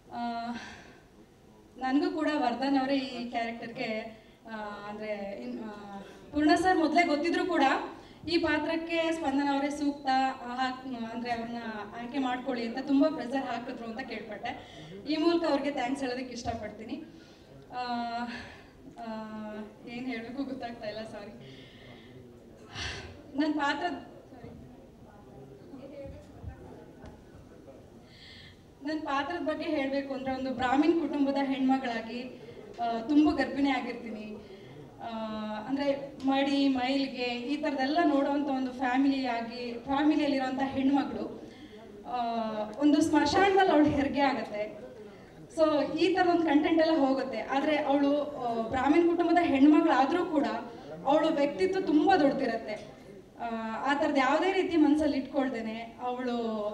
ನನಗೂ ಕೂಡ ವರ್ಧನ್ ಅವರೇ ಈ ಕ್ಯಾರೆಕ್ಟರ್ಗೆ ಅಂದರೆ ಪೂರ್ಣ ಸರ್ ಮೊದಲೇ ಗೊತ್ತಿದ್ರು ಕೂಡ ಈ ಪಾತ್ರಕ್ಕೆ ಸ್ಪಂದನ ಅವರೇ ಸೂಕ್ತ ಹಾಕ್ ಅಂದರೆ ಅವ್ರನ್ನ ಆಯ್ಕೆ ಮಾಡ್ಕೊಳ್ಳಿ ಅಂತ ತುಂಬ ಪ್ರೆಸರ್ ಹಾಕಿದ್ರು ಅಂತ ಕೇಳ್ಪಟ್ಟೆ ಈ ಮೂಲಕ ಅವ್ರಿಗೆ ಥ್ಯಾಂಕ್ಸ್ ಹೇಳೋದಕ್ಕೆ ಇಷ್ಟಪಡ್ತೀನಿ ಏನು ಹೇಳಬೇಕು ಗೊತ್ತಾಗ್ತಾ ಇಲ್ಲ ಸಾರಿ ನನ್ನ ಪಾತ್ರ ಸಾರಿ ನನ್ನ ಪಾತ್ರದ ಬಗ್ಗೆ ಹೇಳಬೇಕು ಅಂದರೆ ಒಂದು ಬ್ರಾಹ್ಮಿನ್ ಕುಟುಂಬದ ಹೆಣ್ಮಗಳಾಗಿ ಆ, ತುಂಬ ಗರ್ಭಿಣಿ ಆಗಿರ್ತೀನಿ ಆ, ಅಂದ್ರೆ ಮಡಿ ಮೈಲ್ಗೆ ಈ ಥರದ್ದೆಲ್ಲ ನೋಡುವಂಥ ಒಂದು ಫ್ಯಾಮಿಲಿ ಆಗಿ ಫ್ಯಾಮಿಲಿಯಲ್ಲಿರುವಂಥ ಹೆಣ್ಮಗಳು ಆ, ಒಂದು ಸ್ಮಶಾನದಲ್ಲಿ ಅವಳು ಹೆರಿಗೆ ಆಗತ್ತೆ ಸೊ ಈ ಥರದ ಒಂದು ಕಂಟೆಂಟ್ ಎಲ್ಲ ಹೋಗುತ್ತೆ ಆದರೆ ಅವಳು ಬ್ರಾಹ್ಮಣ ಕುಟುಂಬದ ಹೆಣ್ಮಗಳಾದರೂ ಕೂಡ ಅವಳು ವ್ಯಕ್ತಿತ್ವ ತುಂಬ ದೊಡ್ಡದಿರತ್ತೆ ಆ, ಆ ಥರದ್ದು ಯಾವುದೇ ರೀತಿ ಮನಸ್ಸಲ್ಲಿ ಇಟ್ಕೊಳ್ದೇನೆ ಅವಳು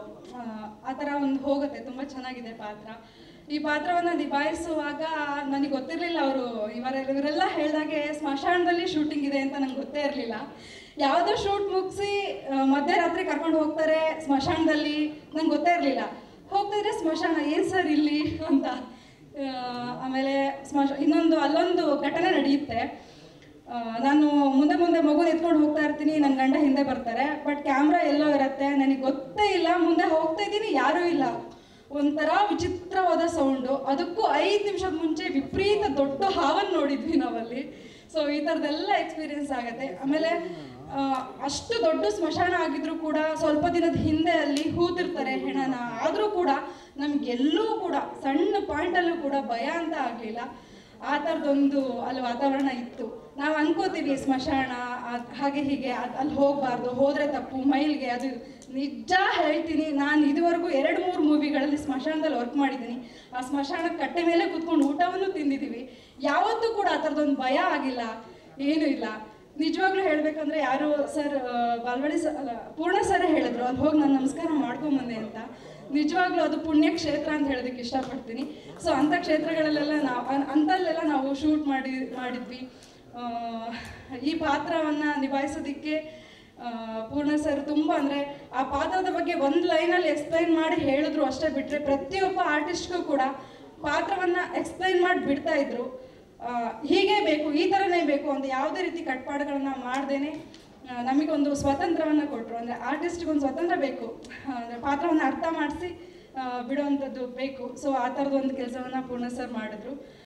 ಆ ಥರ ಒಂದು ಹೋಗುತ್ತೆ ತುಂಬ ಚೆನ್ನಾಗಿದೆ ಪಾತ್ರ ಈ ಪಾತ್ರವನ್ನು ನಿಭಾಯಿಸುವಾಗ ನನಗೆ ಗೊತ್ತಿರಲಿಲ್ಲ ಅವರು ಇವರ ಇವರೆಲ್ಲ ಹೇಳ್ದಾಗೆ ಸ್ಮಶಾನದಲ್ಲಿ ಶೂಟಿಂಗ್ ಇದೆ ಅಂತ ನಂಗೆ ಗೊತ್ತೇ ಇರಲಿಲ್ಲ ಯಾವುದೋ ಶೂಟ್ ಮುಗಿಸಿ ಮಧ್ಯರಾತ್ರಿ ಕರ್ಕೊಂಡು ಹೋಗ್ತಾರೆ ಸ್ಮಶಾನದಲ್ಲಿ ನಂಗೆ ಗೊತ್ತೇ ಇರಲಿಲ್ಲ ಹೋಗ್ತಿದ್ರೆ ಸ್ಮಶಾನ ಏನು ಸರ್ ಇಲ್ಲಿ ಅಂತ ಆ, ಆಮೇಲೆ ಸ್ಮಶ ಇನ್ನೊಂದು ಅಲ್ಲೊಂದು ಘಟನೆ ನಡೆಯುತ್ತೆ ಆ, ನಾನು ಮುಂದೆ ಮುಂದೆ ಮಗು ಎತ್ಕೊಂಡು ಹೋಗ್ತಾ ಇರ್ತೀನಿ ನನ್ನ ಗಂಡ ಹಿಂದೆ ಬರ್ತಾರೆ ಬಟ್ ಕ್ಯಾಮ್ರಾ ಎಲ್ಲೋ ಇರುತ್ತೆ ನನಗೆ ಗೊತ್ತೇ ಇಲ್ಲ ಮುಂದೆ ಹೋಗ್ತಾ ಇದ್ದೀನಿ ಯಾರೂ ಇಲ್ಲ ಒಂಥರ ವಿಚಿತ್ರವಾದ ಸೌಂಡು ಅದಕ್ಕೂ ಐದು ನಿಮಿಷದ ಮುಂಚೆ ವಿಪರೀತ ದೊಡ್ಡ ಹಾವನ್ನು ನೋಡಿದ್ವಿ ನಾವಲ್ಲಿ ಸೊ ಈ ಥರದ್ದೆಲ್ಲ ಎಕ್ಸ್ಪೀರಿಯನ್ಸ್ ಆಗುತ್ತೆ ಆಮೇಲೆ ಆ, ಅಷ್ಟು ದೊಡ್ಡ ಸ್ಮಶಾನ ಆಗಿದ್ರು ಕೂಡ ಸ್ವಲ್ಪ ದಿನದ ಹಿಂದೆ ಅಲ್ಲಿ ಹೂತಿರ್ತಾರೆ ಹೆಣನ ಆದರೂ ಕೂಡ ನಮ್ಗೆಲ್ಲೂ ಕೂಡ ಸಣ್ಣ ಪಾಯಿಂಟಲ್ಲೂ ಕೂಡ ಭಯ ಅಂತ ಆಗಲಿಲ್ಲ ಆ ಥರದೊಂದು ಅಲ್ಲಿ ವಾತಾವರಣ ಇತ್ತು ನಾವು ಅನ್ಕೋತೀವಿ ಸ್ಮಶಾನ ಅದ್- ಹಾಗೆ ಹೀಗೆ ಅದ್- ಅಲ್ಲಿ ಹೋಗಬಾರ್ದು ಹೋದರೆ ತಪ್ಪು ಮೈಲ್ಗೆ ಅದು ನಿಜ ಹೇಳ್ತೀನಿ ನಾನು ಇದುವರೆಗೂ ಎರಡು ಮೂರು ಮೂವಿಗಳಲ್ಲಿ ಸ್ಮಶಾನದಲ್ಲಿ ವರ್ಕ್ ಮಾಡಿದ್ದೀನಿ ಆ ಸ್ಮಶಾನದ ಕಟ್ಟೆ ಮೇಲೆ ಕೂತ್ಕೊಂಡು ಊಟವನ್ನು ತಿಂದಿದ್ದೀವಿ ಯಾವತ್ತೂ ಕೂಡ ಆ ಥರದೊಂದು ಭಯ ಆಗಿಲ್ಲ ಏನೂ ಇಲ್ಲ ನಿಜವಾಗ್ಲೂ ಹೇಳ್ಬೇಕಂದ್ರೆ ಯಾರು ಸರ್ ಬಾಲ್ವಾಡಿ ಸರ್ ಅಲ್ಲ ಪೂರ್ಣ ಸರ್ ಹೇಳಿದ್ರು ಅಲ್ಲಿ ಹೋಗಿ ನಾನು ನಮಸ್ಕಾರ ಮಾಡ್ಕೊಂಬಂದೆ ಅಂತ ನಿಜವಾಗ್ಲೂ ಅದು ಪುಣ್ಯ ಕ್ಷೇತ್ರ ಅಂತ ಹೇಳೋದಕ್ಕೆ ಇಷ್ಟಪಡ್ತೀನಿ ಸೊ ಅಂಥ ಕ್ಷೇತ್ರಗಳಲ್ಲೆಲ್ಲ ನಾವು ಅನ್- ಅಂಥಲ್ಲೆಲ್ಲ ನಾವು ಶೂಟ್ ಮಾಡಿ ಮಾಡಿದ್ವಿ ಆ, ಈ ಪಾತ್ರವನ್ನು ನಿಭಾಯಿಸೋದಕ್ಕೆ ಆ, ಪೂರ್ಣ ಸರ್ ತುಂಬ ಅಂದರೆ ಆ ಪಾತ್ರದ ಬಗ್ಗೆ ಒಂದು ಲೈನಲ್ಲಿ ಎಕ್ಸ್ಪ್ಲೈನ್ ಮಾಡಿ ಹೇಳಿದ್ರು ಅಷ್ಟೇ ಬಿಟ್ಟರೆ ಪ್ರತಿಯೊಬ್ಬ ಆರ್ಟಿಸ್ಟ್ಗೂ ಕೂಡ ಪಾತ್ರವನ್ನು ಎಕ್ಸ್ಪ್ಲೈನ್ ಮಾಡಿ ಬಿಡ್ತಾ ಇದ್ರು ಆ, ಹೀಗೆ ಬೇಕು ಈ ಥರನೇ ಬೇಕು ಅಂತ ಯಾವುದೇ ರೀತಿ ಕಟ್ಪಾಡುಗಳನ್ನ ಮಾಡ್ದೇನೆ ಆ, ನಮಗೊಂದು ಸ್ವಾತಂತ್ರ್ಯವನ್ನು ಕೊಟ್ಟರು ಅಂದರೆ ಆರ್ಟಿಸ್ಟ್ಗೆ ಒಂದು ಸ್ವಾತಂತ್ರ್ಯ ಬೇಕು ಅಂದರೆ ಪಾತ್ರವನ್ನು ಅರ್ಥ ಮಾಡಿಸಿ ಬಿಡುವಂಥದ್ದು ಬೇಕು ಸೊ ಆ ಥರದೊಂದು ಕೆಲಸವನ್ನು ಪೂರ್ಣ ಸರ್ ಮಾಡಿದ್ರು